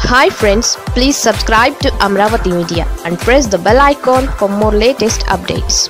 hi friends please subscribe to Amaravati media and press the bell icon for more latest updates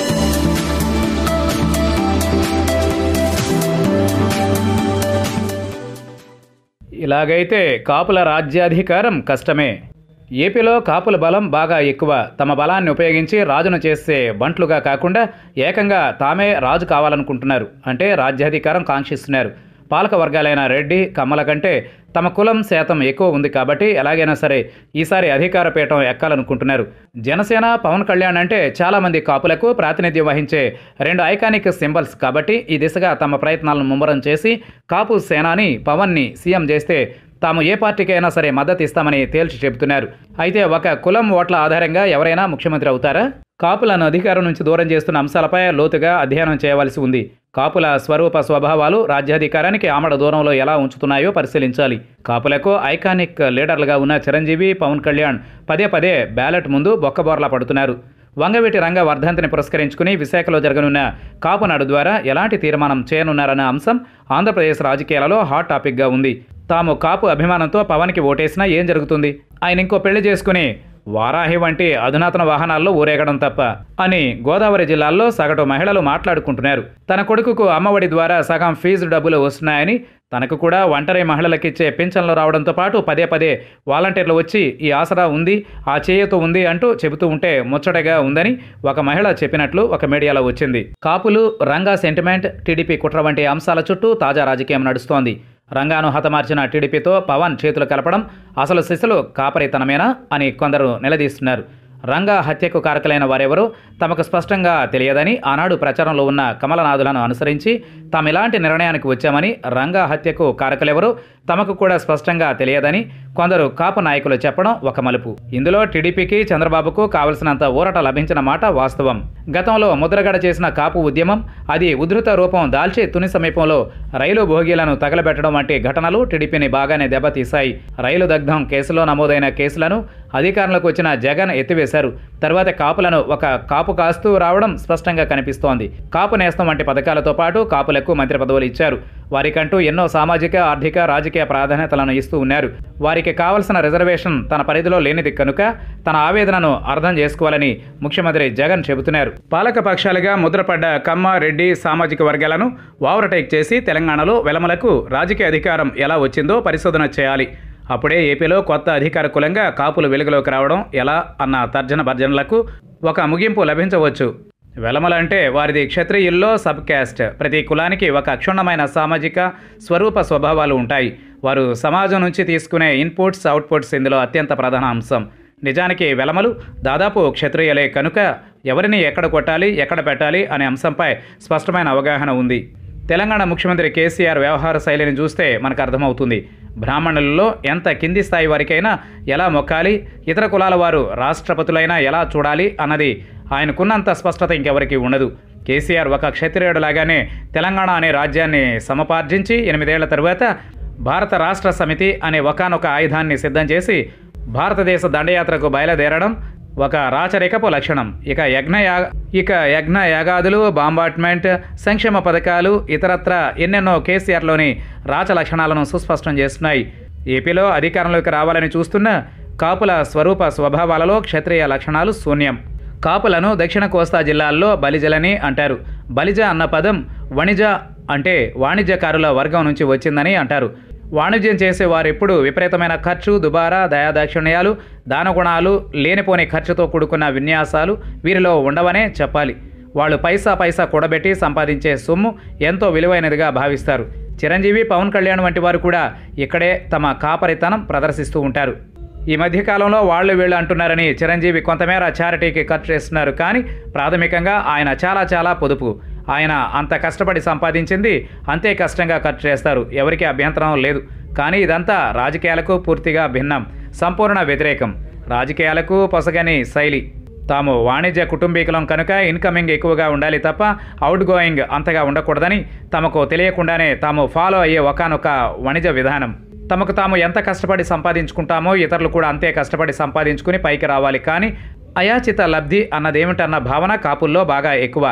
ఇలాగైతే కాపుల రాజ్యాధికారం కష్టమే ఏపీలో కాపుల బలం బాగా ఎక్కువ తమ బలాన్ని ఉపయోగించి రాజును చేసే బంట్లుగా కాకుండా ఏకంగా తామే రాజు కావాలనుకుంటున్నారు అంటే రాజ్యాధికారం కాంక్షిస్తున్నారు పాలక వర్గాలైన రెడ్డి కమ్మల కంటే తమ కులం శాతం ఎక్కువ ఉంది కాబట్టి ఎలాగైనా సరే ఈసారి అధికార పీఠం ఎక్కాలనుకుంటున్నారు జనసేన పవన్ కళ్యాణ్ అంటే చాలామంది కాపులకు ప్రాతినిధ్యం వహించే రెండు ఐకానిక్ సింబల్స్ కాబట్టి ఈ దిశగా తమ ప్రయత్నాలను ముమ్మరం చేసి కాపు సేనాని పవన్ని సీఎం చేస్తే తాము ఏ పార్టీకైనా సరే మద్దతు ఇస్తామని తేల్చి చెబుతున్నారు అయితే ఒక కులం ఓట్ల ఆధారంగా ఎవరైనా ముఖ్యమంత్రి అవుతారా కాపులను అధికారం నుంచి దూరం చేస్తున్న అంశాలపై లోతుగా అధ్యయనం చేయవలసి ఉంది కాపుల స్వరూప స్వభావాలు రాజ్యాధికారానికి ఆమడ దూరంలో ఎలా ఉంచుతున్నాయో పరిశీలించాలి కాపులకు ఐకానిక్ లీడర్లుగా ఉన్న చిరంజీవి పవన్ కళ్యాణ్ పదే పదే బ్యాలెట్ ముందు బొక్కబోర్లా పడుతున్నారు వంగవీటి రంగ వర్ధంతిని పురస్కరించుకుని విశాఖలో జరగనున్న కాపునాడు ద్వారా ఎలాంటి తీర్మానం చేయనున్నారన్న అంశం ఆంధ్రప్రదేశ్ రాజకీయాలలో హాట్ టాపిక్గా ఉంది తాము కాపు అభిమానంతో పవన్కి ఓటేసినా ఏం జరుగుతుంది ఆయన ఇంకో పెళ్లి చేసుకుని వారాహి వంటి అధునాతన వాహనాల్లో ఊరేగడం తప్ప అని గోదావరి జిల్లాల్లో సగటు మహిళలు మాట్లాడుకుంటున్నారు తన కొడుకుకు అమ్మఒడి ద్వారా సగం ఫీజు డబ్బులు వస్తున్నాయని తనకు కూడా ఒంటరి మహిళలకిచ్చే పింఛన్లు రావడంతో పాటు పదే పదే వాలంటీర్లు వచ్చి ఈ ఆసరా ఉంది ఆ చేయూత ఉంది అంటూ చెబుతూ ఉంటే ముచ్చటగా ఉందని ఒక మహిళ చెప్పినట్లు ఒక మీడియాలో వచ్చింది కాపులు రంగా సెంటిమెంట్ టీడీపీ కుట్ర వంటి అంశాల చుట్టూ తాజా రాజకీయం నడుస్తోంది రంగాను హతమార్చిన టీడీపీతో పవన్ చేతులు కలపడం అసలు శిశులు కాపరితనమేనా అని కొందరు నిలదీస్తున్నారు రంగా హత్యకు కారకులైన వారెవరో తమకు స్పష్టంగా తెలియదని ఆనాడు ప్రచారంలో ఉన్న కమలనాథులను అనుసరించి తాము ఇలాంటి నిర్ణయానికి వచ్చామని రంగా హత్యకు కారకులెవరో తమకు కూడా స్పష్టంగా తెలియదని కొందరు కాపు నాయకులు చెప్పడం ఒక మలుపు ఇందులో టీడీపీకి చంద్రబాబుకు కావలసినంత ఊరట లభించిన మాట వాస్తవం గతంలో ముద్రగడ చేసిన కాపు ఉద్యమం అది ఉధృత రూపం దాల్చి తుని సమీపంలో రైలు భోగీలను తగలబెట్టడం వంటి ఘటనలు టీడీపీని బాగానే దెబ్బతీశాయి రైలు దగ్ధం కేసులో నమోదైన కేసులను అధికారంలోకి వచ్చిన జగన్ ఎత్తివేశారు తర్వాత కాపులను ఒక కాపు కాస్తూ రావడం స్పష్టంగా కనిపిస్తోంది కాపు నేస్తం వంటి పథకాలతో పాటు కాపులకు మంత్రి పదవులు ఇచ్చారు వారికంటూ ఎన్నో సామాజిక ఆర్థిక రాజకీయ ప్రాధాన్యతలను ఇస్తూ ఉన్నారు వారికి కావలసిన రిజర్వేషన్ తన పరిధిలో లేనిది కనుక తన ఆవేదనను అర్థం చేసుకోవాలని ముఖ్యమంత్రి జగన్ చెబుతున్నారు పాలక పక్షాలుగా ముద్రపడ్డ కమ్మ రెడ్డి సామాజిక వర్గాలను ఓవర్టేక్ చేసి తెలంగాణలో వెలమలకు రాజకీయ అధికారం ఎలా వచ్చిందో పరిశోధన చేయాలి అప్పుడే ఏపీలో కొత్త అధికార కులంగా కాపులు వెలుగులోకి రావడం ఎలా అన్న తర్జన భర్జనలకు ఒక ముగింపు లభించవచ్చు వెలమలంటే వారిది క్షత్రియుల్లో సబ్ క్యాస్ట్ ప్రతి కులానికి ఒక అక్షుణ్ణమైన సామాజిక స్వరూప స్వభావాలు ఉంటాయి వారు సమాజం నుంచి తీసుకునే ఇన్పుట్స్ అవుట్పుట్స్ ఇందులో అత్యంత ప్రధాన అంశం నిజానికి వెలమలు దాదాపు క్షత్రియులే కనుక ఎవరిని ఎక్కడ కొట్టాలి ఎక్కడ పెట్టాలి అనే అంశంపై స్పష్టమైన అవగాహన ఉంది తెలంగాణ ముఖ్యమంత్రి కేసీఆర్ వ్యవహార శైలిని చూస్తే మనకు అర్థమవుతుంది బ్రాహ్మణులలో ఎంత కింది స్థాయి వారికైనా ఎలా మొక్కాలి ఇతర కులాల వారు రాష్ట్రపతులైనా ఎలా చూడాలి అన్నది ఆయనకున్నంత స్పష్టత ఇంకెవరికీ ఉండదు కేసీఆర్ ఒక క్షత్రియుడులాగానే తెలంగాణ అనే రాజ్యాన్ని సమపార్జించి ఎనిమిదేళ్ల తరువాత భారత రాష్ట్ర సమితి అనే ఒకనొక ఆయుధాన్ని సిద్ధం చేసి భారతదేశ దండయాత్రకు బయలుదేరడం ఒక రాచరికపు లక్షణం ఇక యజ్ఞ యా ఇక యజ్ఞ యాగాదులు బాంబాట్మెంట్ సంక్షేమ పథకాలు ఇతరత్ర ఎన్నెన్నో కేసీఆర్లోని రాచ లక్షణాలను సుస్పష్టం చేస్తున్నాయి ఏపీలో అధికారంలోకి రావాలని చూస్తున్న కాపుల స్వరూప స్వభావాలలో క్షత్రియ లక్షణాలు శూన్యం కాపులను దక్షిణ కోస్తా జిల్లాల్లో బలిజలని అంటారు బలిజ అన్న పదం వణిజ అంటే వాణిజ్యకారుల వర్గం నుంచి వచ్చిందని అంటారు వాణిజ్యం చేసే వారెప్పుడు విపరీతమైన ఖర్చు దుబారా దయాదాక్షిణ్యాలు దానగుణాలు లేనిపోని ఖర్చుతో కూడుకున్న విన్యాసాలు వీరిలో ఉండవనే చెప్పాలి వాళ్ళు పైసా పైసా కూడబెట్టి సంపాదించే సొమ్ము ఎంతో విలువైనదిగా భావిస్తారు చిరంజీవి పవన్ కళ్యాణ్ వంటి వారు కూడా ఇక్కడే తమ కాపరితనం ప్రదర్శిస్తూ ఉంటారు ఈ మధ్యకాలంలో వాళ్ళు వీళ్ళు అంటున్నారని చిరంజీవి కొంతమేర చారిటీకి ఖర్చు చేస్తున్నారు కానీ ప్రాథమికంగా ఆయన చాలా చాలా పొదుపు ఆయన అంత కష్టపడి సంపాదించింది అంతే కష్టంగా ఖర్చు చేస్తారు ఎవరికి అభ్యంతరం లేదు కానీ ఇదంతా రాజకీయాలకు పూర్తిగా భిన్నం సంపూర్ణ వ్యతిరేకం రాజకీయాలకు పొసగని శైలి తాము వాణిజ్య కుటుంబీకులం కనుక ఇన్కమింగ్ ఎక్కువగా ఉండాలి తప్ప అవుట్ గోయింగ్ అంతగా ఉండకూడదని తమకు తెలియకుండానే తాము ఫాలో అయ్యే ఒకనొక వాణిజ్య విధానం తమకు తాము ఎంత కష్టపడి సంపాదించుకుంటామో ఇతరులు కూడా అంతే కష్టపడి సంపాదించుకుని పైకి రావాలి కానీ అయాచిత లబ్ధి అన్నదేమిటన్న భావన కాపుల్లో బాగా ఎక్కువ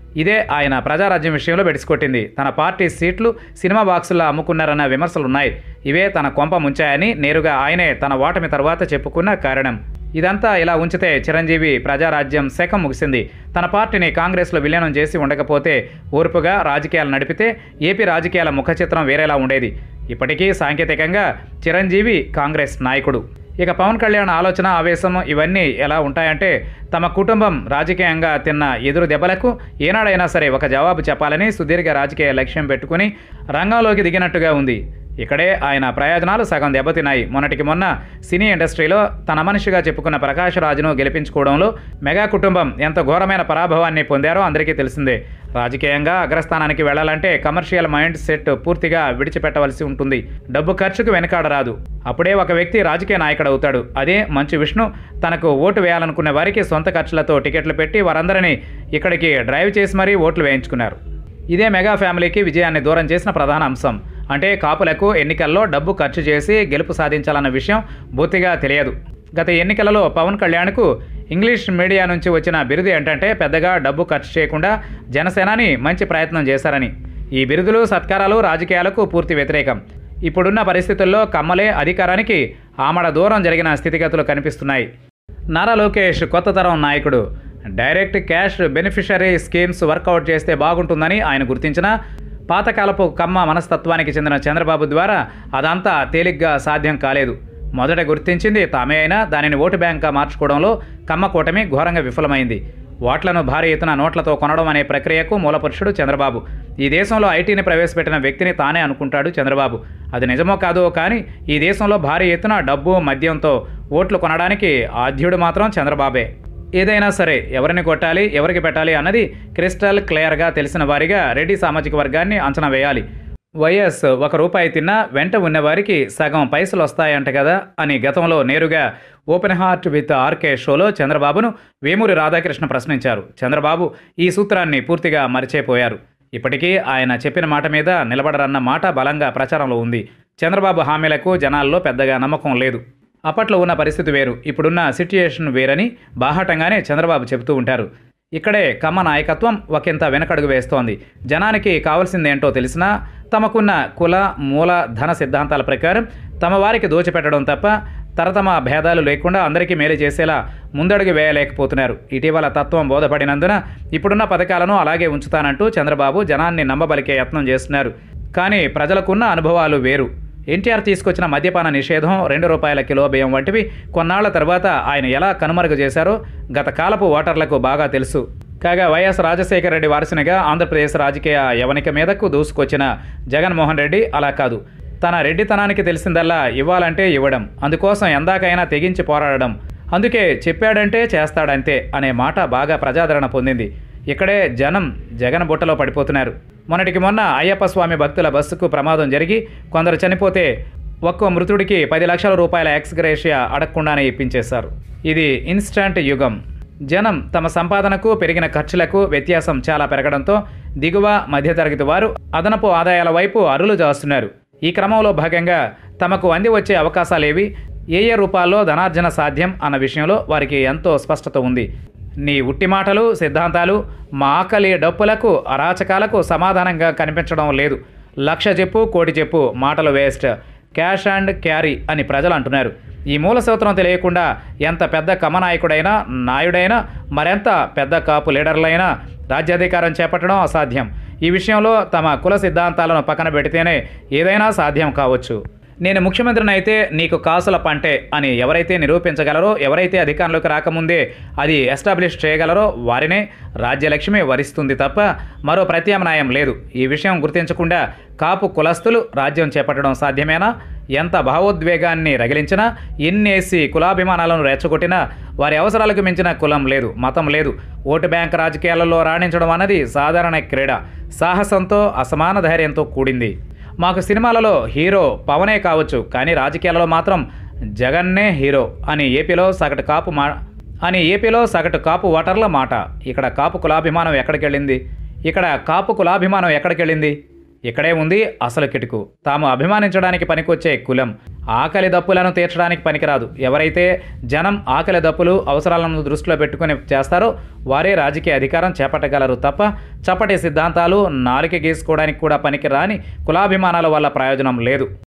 ఇదే ఆయన ప్రజారాజ్యం విషయంలో బెడిసికొట్టింది తన పార్టీ సీట్లు సినిమా బాక్సుల్లో అమ్ముకున్నారన్న విమర్శలున్నాయి ఇవే తన కొంప ముంచాయని నేరుగా ఆయనే తన ఓటమి తర్వాత చెప్పుకున్న కారణం ఇదంతా ఇలా ఉంచితే చిరంజీవి ప్రజారాజ్యం శకం ముగిసింది తన పార్టీని కాంగ్రెస్లో విలీనం చేసి ఉండకపోతే ఓర్పుగా రాజకీయాలు నడిపితే ఏపీ రాజకీయాల ముఖ చిత్రం వేరేలా ఉండేది ఇప్పటికీ సాంకేతికంగా చిరంజీవి కాంగ్రెస్ నాయకుడు ఇక పవన్ కళ్యాణ్ ఆలోచన ఆవేశం ఇవన్నీ ఎలా ఉంటాయంటే తమ కుటుంబం రాజకీయంగా తిన్న ఎదురు దెబ్బలకు ఏనాడైనా సరే ఒక జవాబు చెప్పాలని సుదీర్ఘ రాజకీయ లక్ష్యం పెట్టుకుని రంగంలోకి దిగినట్టుగా ఉంది ఇక్కడే ఆయన ప్రయోజనాలు సగం దెబ్బతిన్నాయి మొన్నటికి మొన్న సినీ ఇండస్ట్రీలో తన మనిషిగా చెప్పుకున్న ప్రకాష్ రాజును గెలిపించుకోవడంలో మెగా కుటుంబం ఎంత ఘోరమైన పరాభవాన్ని పొందారో అందరికీ తెలిసిందే రాజకీయంగా అగ్రస్థానానికి వెళ్లాలంటే కమర్షియల్ మైండ్ సెట్ పూర్తిగా విడిచిపెట్టవలసి ఉంటుంది డబ్బు ఖర్చుకు వెనకాడరాదు అప్పుడే ఒక వ్యక్తి రాజకీయ నాయకుడు అవుతాడు అదే మంచు విష్ణు తనకు ఓటు వేయాలనుకునే వారికి సొంత ఖర్చులతో టికెట్లు పెట్టి వారందరినీ ఇక్కడికి డ్రైవ్ చేసి మరీ ఓట్లు వేయించుకున్నారు ఇదే మెగా ఫ్యామిలీకి విజయాన్ని దూరం చేసిన ప్రధాన అంశం అంటే కాపులకు ఎన్నికల్లో డబ్బు ఖర్చు చేసి గెలుపు సాధించాలన్న విషయం బొత్తిగా తెలియదు గత ఎన్నికలలో పవన్ కళ్యాణ్కు ఇంగ్లీష్ మీడియా నుంచి వచ్చిన బిరుదు ఏంటంటే పెద్దగా డబ్బు ఖర్చు చేయకుండా జనసేనాని మంచి ప్రయత్నం చేశారని ఈ బిరుదులు సత్కారాలు రాజకీయాలకు పూర్తి వ్యతిరేకం ఇప్పుడున్న పరిస్థితుల్లో కమ్మలే అధికారానికి ఆమడ దూరం జరిగిన స్థితిగతులు కనిపిస్తున్నాయి నారా లోకేష్ కొత్త తరం నాయకుడు direct cash beneficiary schemes work out చేస్తే బాగుంటుందని ఆయన గుర్తించిన పాతకాలపు కమ్మ మనస్తత్వానికి చెందిన చంద్రబాబు ద్వారా అదంతా తేలిగ్గా సాధ్యం కాలేదు మొదట గుర్తించింది తామే అయినా దానిని ఓటు బ్యాంక్గా మార్చుకోవడంలో కమ్మ కూటమి ఘోరంగా విఫలమైంది ఓట్లను భారీ ఎత్తున నోట్లతో కొనడం అనే ప్రక్రియకు మూలపురుషుడు చంద్రబాబు ఈ దేశంలో ఐటీని ప్రవేశపెట్టిన వ్యక్తిని తానే అనుకుంటాడు చంద్రబాబు అది నిజమో కాదో కానీ ఈ దేశంలో భారీ ఎత్తున డబ్బు మద్యంతో ఓట్లు కొనడానికి ఆద్యుడు మాత్రం చంద్రబాబే ఏదైనా సరే ఎవరిని కొట్టాలి ఎవరికి పెట్టాలి అన్నది క్రిస్టల్ క్లియర్గా తెలిసిన వారిగా రెడ్డి సామాజిక వర్గాన్ని అంచనా వేయాలి వైఎస్ ఒక రూపాయి తిన్నా వెంట ఉన్నవారికి సగం పైసలు వస్తాయంట కదా అని గతంలో నేరుగా ఓపెన్ హార్ట్ విత్ ఆర్కే షోలో చంద్రబాబును వేమూరి రాధాకృష్ణ ప్రశ్నించారు చంద్రబాబు ఈ సూత్రాన్ని పూర్తిగా మరిచిపోయారు ఇప్పటికీ ఆయన చెప్పిన మాట మీద నిలబడరన్న మాట బలంగా ప్రచారంలో ఉంది చంద్రబాబు హామీలకు జనాల్లో పెద్దగా నమ్మకం లేదు అప్పట్లో ఉన్న పరిస్థితి వేరు ఇప్పుడున్న సిట్యుయేషన్ వేరని బాహాటంగానే చంద్రబాబు చెబుతూ ఉంటారు ఇక్కడే కమ్మ నాయకత్వం ఒకంత వెనకడుగు వేస్తోంది జనానికి కావాల్సిందేంటో తెలిసినా తమకున్న కుల మూల ధన సిద్ధాంతాల ప్రకారం తమ వారికి దోచిపెట్టడం తప్ప తరతమ భేదాలు లేకుండా అందరికీ మేలు చేసేలా ముందడుగు వేయలేకపోతున్నారు ఇటీవల తత్వం బోధపడినందున ఇప్పుడున్న పథకాలను అలాగే ఉంచుతానంటూ చంద్రబాబు జనాన్ని నమ్మబలికే యత్నం చేస్తున్నారు కానీ ప్రజలకున్న అనుభవాలు వేరు ఎన్టీఆర్ తీసుకొచ్చిన మద్యపాన నిషేధం రెండు రూపాయల కిలో బియ్యం వంటివి కొన్నాళ్ల తర్వాత ఆయన ఎలా కనుమరుగు చేశారో గత కాలపు ఓటర్లకు బాగా తెలుసు కాగా వైఎస్ రాజశేఖర రెడ్డి వారసునిగా ఆంధ్రప్రదేశ్ రాజకీయ యవనిక మీదకు దూసుకొచ్చిన జగన్మోహన్ రెడ్డి అలా కాదు తన రెడ్డితనానికి తెలిసిందల్లా ఇవ్వాలంటే ఇవ్వడం అందుకోసం ఎందాకైనా తెగించి పోరాడడం అందుకే చెప్పాడంటే చేస్తాడంతే అనే మాట బాగా ప్రజాదరణ పొందింది ఇక్కడే జనం జగన్ బుట్టలో పడిపోతున్నారు మొన్నటికి మొన్న అయ్యప్ప స్వామి భక్తుల బస్సుకు ప్రమాదం జరిగి కొందరు చనిపోతే ఒక్కో మృతుడికి పది లక్షల రూపాయల ఎక్స్గ్రేషియా అడగకుండానే ఇప్పించేశారు ఇది ఇన్స్టంట్ యుగం జనం తమ సంపాదనకు పెరిగిన ఖర్చులకు వ్యత్యాసం చాలా పెరగడంతో దిగువ మధ్యతరగతి వారు అదనపు ఆదాయాల వైపు అరులు చేస్తున్నారు ఈ క్రమంలో భాగంగా తమకు అంది వచ్చే అవకాశాలేవి ఏ ఏ రూపాల్లో ధనార్జన సాధ్యం అన్న విషయంలో వారికి ఎంతో స్పష్టత ఉంది నీ ఉట్టి మాటలు సిద్ధాంతాలు మా ఆకలి డప్పులకు అరాచకాలకు సమాధానంగా కనిపించడం లేదు లక్ష చెప్పు కోటి చెప్పు మాటలు వేస్ట్ క్యాష్ అండ్ క్యారీ అని ప్రజలు అంటున్నారు ఈ మూల సూత్రం తెలియకుండా ఎంత పెద్ద కమనాయకుడైనా నాయుడైనా మరెంత పెద్ద కాపు లీడర్లైనా రాజ్యాధికారం చేపట్టడం అసాధ్యం ఈ విషయంలో తమ కుల సిద్ధాంతాలను పక్కన పెడితేనే ఏదైనా సాధ్యం కావచ్చు నేను ముఖ్యమంత్రిని అయితే నీకు కాసుల పంటే అని ఎవరైతే నిరూపించగలరో ఎవరైతే అధికారంలోకి రాకముందే అది ఎస్టాబ్లిష్ చేయగలరో వారినే రాజ్యలక్ష్మి వరిస్తుంది తప్ప మరో ప్రత్యామ్నాయం లేదు ఈ విషయం గుర్తించకుండా కాపు కులస్తులు రాజ్యం చేపట్టడం సాధ్యమేనా ఎంత భావోద్వేగాన్ని రగిలించినా ఎన్నేసి కులాభిమానాలను రెచ్చగొట్టినా వారి అవసరాలకు మించిన కులం లేదు మతం లేదు ఓటు బ్యాంక్ రాజకీయాలలో రాణించడం అన్నది సాధారణ క్రీడ సాహసంతో అసమాన ధైర్యంతో కూడింది మాకు సినిమాలలో హీరో పవనే కావచ్చు కానీ రాజకీయాలలో మాత్రం జగన్నే హీరో అని ఏపీలో సగటు కాపు మా అని ఏపీలో సగటు కాపు ఓటర్ల మాట ఇక్కడ కాపు కులాభిమానం ఎక్కడికి వెళ్ళింది ఇక్కడ కాపు కులాభిమానం ఎక్కడికి వెళ్ళింది ఇక్కడే ఉంది అసలు కిటుకు తాము అభిమానించడానికి పనికొచ్చే కులం ఆకలి దప్పులను తీర్చడానికి పనికిరాదు ఎవరైతే జనం ఆకలి దప్పులు అవసరాలను దృష్టిలో పెట్టుకుని చేస్తారో వారే రాజకీయ అధికారం చేపట్టగలరు తప్ప చప్పటి సిద్ధాంతాలు నాలిక గీసుకోవడానికి కూడా పనికి రాని కులాభిమానాల వల్ల ప్రయోజనం లేదు